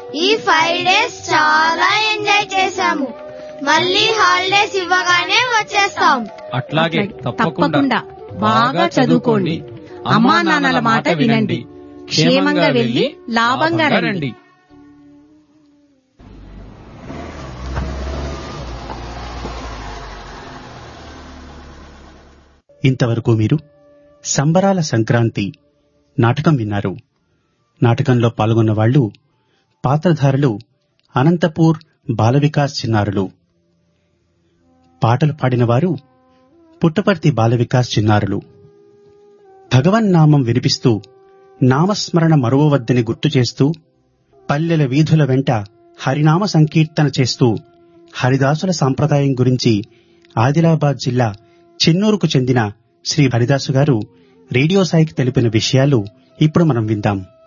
ఈ five days చాలా enjoy చేశాము మళ్ళీ హాలిడేస్ ఇవ్వగానే వచ్చేస్తాం అట్లాగే తప్పకుండా తప్పకుండా బాగా చదువుకోండి అమ్మా నాన్నల మాట వినండి క్షేమంగా వెళ్లి లాభంగా రండి ఇంతవరకు మీరు సంబరాల సంక్రాంతి నాటకం విన్నారు నాటకంలో పాల్గొన్న వాళ్ళు పాత్రధారులు అనంతపూర్ బాల వికాస్ చిన్నారులు పాటలు పాడినవారు పుట్టపర్తి బాల వికాస్ చిన్నారులు భగవన్నామం వినిపిస్తూ నామస్మరణ మరువవద్దని గుర్తు చేస్తూ పల్లెల వీధుల వెంట హరినామ సంకీర్తన చేస్తూ హరిదాసుల సాంప్రదాయం గురించి ఆదిలాబాద్ జిల్లా చెన్నూరుకు చెందిన శ్రీ హరిదాసు గారు రేడియో సాయికి తెలిపిన విషయాలు ఇప్పుడు మనం విందాం